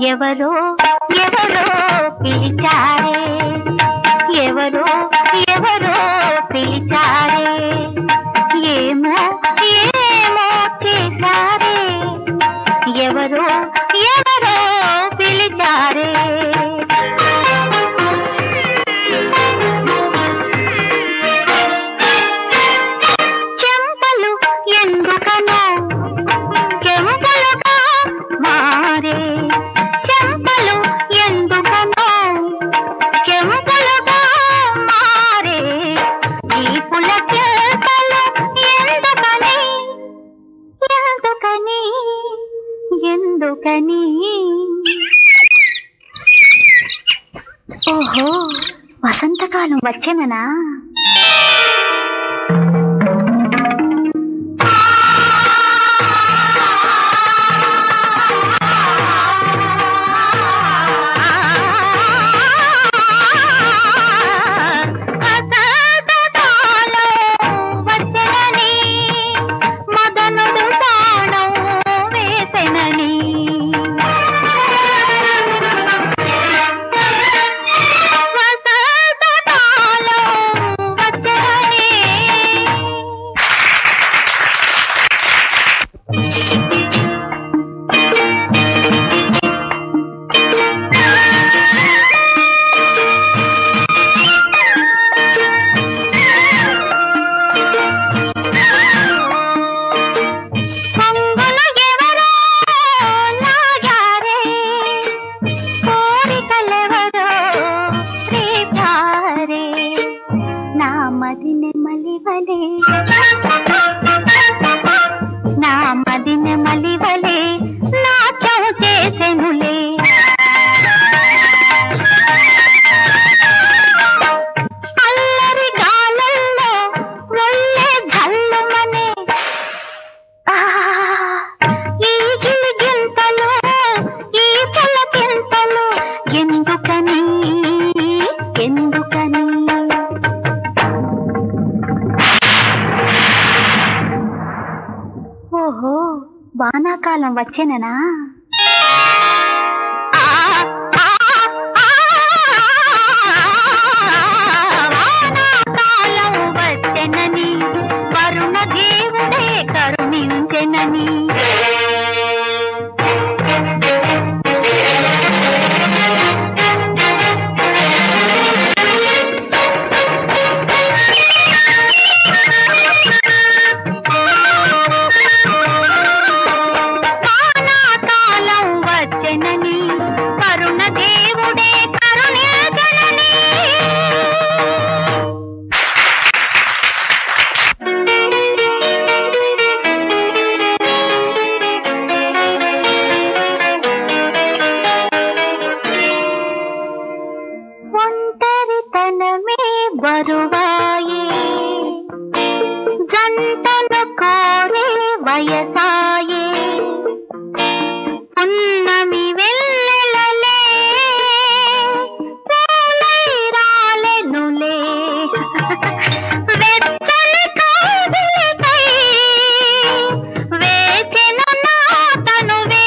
ఎవరో ఎవరో పిలిచారే ఎవరో ఎవరో పిలిచారే ఏమో ఏమో చేశారే ఎవరో ఎవరో పిలిచారే చెంపలు ఎందుకనో చెంపలుగా మారే చెంపలు ఎందుకనో చెంపలుగా మారే ఈ పుల చెంపలు ఎందుకని ఎందుకని ఎందుకని ఓహో వసంతకాలం వచ్చేననా మదనుడు బాణం వేసెనని వసంతకాలం వచ్చెనని పొంగున ఎవరో లాగారే కోరికలెవరో రేపారే నా మదిని మలివలే నా మదిని మలివలే నాట్యం చేసెనులే అల్లరి గాలల్లో ఒళ్ళే ఘల్లుమనే ఆ ఈ గిలిగింతలు ఈ పులకింతలు ఎందుకని ఎందుకని ఓహో వానాకాలం వచ్చేననా వానాకాలం వచ్చెనని వరుణ దేవుడే కరుణించెనని వానాకాలం వచ్చెనని కరుణ దేవుడే కరుణించెనని ఒంటరితనమే బరువాయే జంటను కోరే వయసాయే పున్నమి వెన్నెలలే పూలై రాలెనులే వెచ్చని కౌగిలికై వేచెను నా తనువే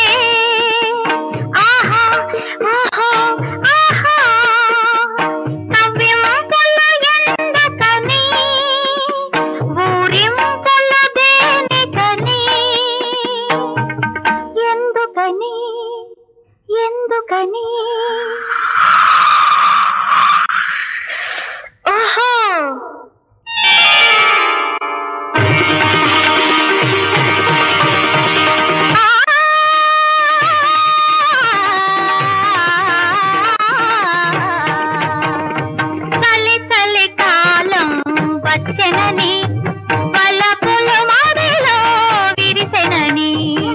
ఆహా ఓహో ఆహా నవ్వింపుల ఎందుకని ఊరింపుల దేనికని ఎందుకని ఎందుకని ఓహో చలి చలి కాలం వచ్చెనని పలపులు మడిలో విరిసెనని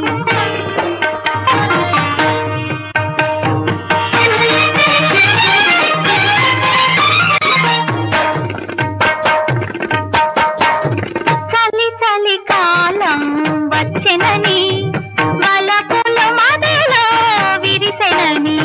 చలి చలి కాలం వచ్చెనని పలపులు మడిలో విరిసెనని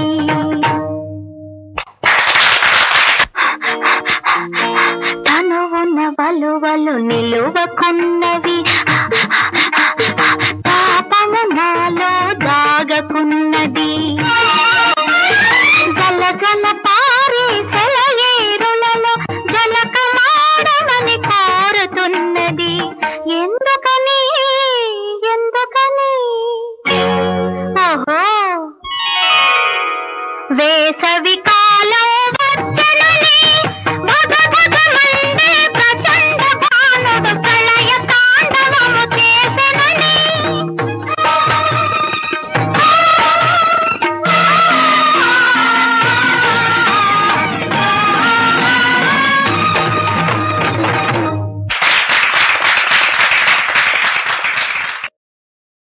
తను ఉన్న వలువలు నిలువకున్నవి తాపము నాలో దాగకున్నది